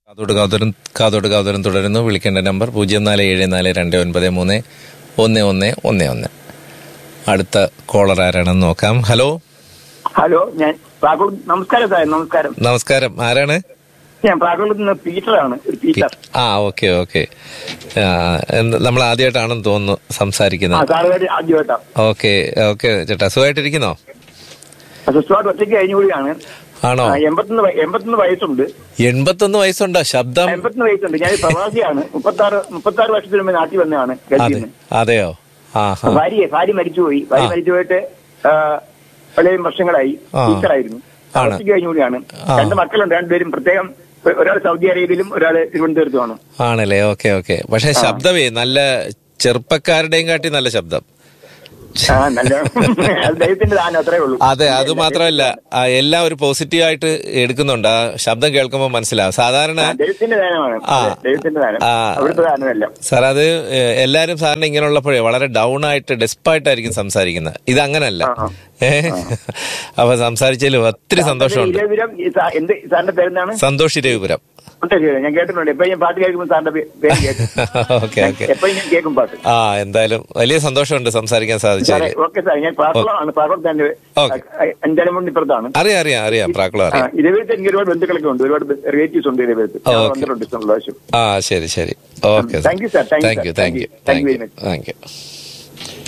കാതോട് കാതോരം കാതോട് കാതോരം തുടരുന്നു വിളിക്കേണ്ട നമ്പർ പൂജ്യം നാല് ഏഴ് നാല് രണ്ട് ഒൻപത് മൂന്ന് ഒന്ന് ഒന്ന് ഒന്ന് ഒന്ന് അടുത്ത കോളർ ആരാണെന്ന് നോക്കാം ഹലോ ഹലോ ഞാൻ പ്രാഗുൾ നമസ്കാരം സാർ നമസ്കാരം നമസ്കാരം ആരാണ് ഞാൻ പ്രാഗുളത്ത് നിന്ന് പീറ്ററാണ് ഒരു പീറ്റർ ആ ഓക്കെ ഓക്കെ നമ്മൾ ആദ്യമായിട്ടാണെന്ന് തോന്നുന്നു ആ സംസാരിക്കുന്നത് സാറുകാർ ആദ്യമായിട്ടാ ഓക്കെ ഓക്കെ ചേട്ടാ സുഖമായിട്ടിരിക്കുന്നോ സിസ്റ്റമായിട്ട് ഒറ്റയ്ക്ക് കഴിഞ്ഞുകൂടിയാണ് ആണോ എൺപത്തൊന്ന് വയ- എൺപത്തൊന്ന് വയസ്സുണ്ട് എൺപത്തൊന്ന് വയസ്സുണ്ടോ ശബ്ദം എൺപത്തൊന്ന് വയസ്സുണ്ട് ഞാൻ പ്രവാസിയാണ് മുപ്പത്താറ് മുപ്പത്താറ് വർഷത്തിന് മുമ്പ് നാട്ടിൽ വന്നതാണ് ഗൾഫിൽ അതെ നിന്ന് അതെയോ ആ ഹാ ഭാര്യ ഭാര്യ മരിച്ചുപോയി ഭാര്യ ആ. മരിച്ചുപോയിട്ട് ആ, വളരെയും വർഷങ്ങളായി ആ. ടീച്ചറായിരുന്നു ആണ്. ഒറ്റയ്ക്ക് കഴിഞ്ഞുകൂടിയാണ് ആ. രണ്ട് മക്കളുണ്ട് രണ്ടുപേരും പ്രത്യേകം ഒരാൾ സൗദി അറേബ്യയിലും ഒരാൾ തിരുവനന്തപുരത്തുമാണ് ആണല്ലേ ഓക്കെ ഓക്കെ പക്ഷെ ശബ്ദമേ നല്ല ചെറുപ്പക്കാരുടെയും കാട്ടി നല്ല ശബ്ദം ആ നല്ല അത് ദൈവത്തിന്റെ ദാനം അത്രേ ഉള്ളൂ അതെ അത് മാത്രമല്ല ആ, എല്ലാം ഒരു പോസിറ്റീവ് ആയിട്ട് എടുക്കുന്നുണ്ട് ആ ശബ്ദം കേൾക്കുമ്പോൾ മനസ്സിലാവും സാധാരണ ആ, ദൈവത്തിന്റെ ദാനമാണ് ആ. അതെ, ദൈവത്തിന്റെ ദാനം ആ. അവിടുത്തെ ദാനമല്ല സാർ അത് ഏഹ്, എല്ലാരും സാറിന് ഇങ്ങനെയുള്ളപ്പോഴേ വളരെ ഡൗൺ ആയിട്ട് ഡെസ്പായിട്ടായിരിക്കും സംസാരിക്കുന്നത് ഇത് അങ്ങനല്ല ആ, ആ. ഏഹ് അപ്പൊ സംസാരിച്ചതിലും ഒത്തിരി സന്തോഷമുണ്ട് ഇരവിരം ഈ സാ- എന്ത് സാറിന്റെ പേരെന്താണ് സന്തോഷ് ഇരവിപുരം ഉണ്ട്, ശരി. ഞാൻ കേട്ടിട്ടുണ്ട് എപ്പോഴും ഞാൻ പാട്ട് കേൾക്കുമ്പോൾ സാറിന്റെ പേ- പേര് കേൾക്കും ഓക്കെ ഓക്കെ എപ്പോഴും ഞാൻ കേൾക്കും പാട്ട് ആ എന്തായാലും വലിയ സന്തോഷമുണ്ട് സംസാരിക്കാൻ സാറേ സാധിച്ചതിൽ ഓക്കെ സാർ ഞാൻ പാർക്കുളമാണ് പാർക്കുളത്ത് എന്റെ ഓക്കെ. അഞ്ചാലും കൊണ്ട് ഇപ്പുറത്താണ് അറിയാം അറിയാം അറിയാം പ്രാക്കുളം ആ, അറിയാം ഇരവിലത്ത് എനിക്ക് ഒരുപാട് ബന്ധുക്കളൊക്കെ ഉണ്ട് ഒരുപാട് റിലേറ്റീവ്സ് ഉണ്ട് ഇരവിലത്ത് ഞാൻ ഓക്കെ. വന്നിട്ടുണ്ട് ഇഷ്ടമുള്ള പ്രാവശ്യം ആ ശരി ശരി okay Thank you, sir. Thank you, thank you sir. Thank you Thank you. Thank you thank very you much. Thank U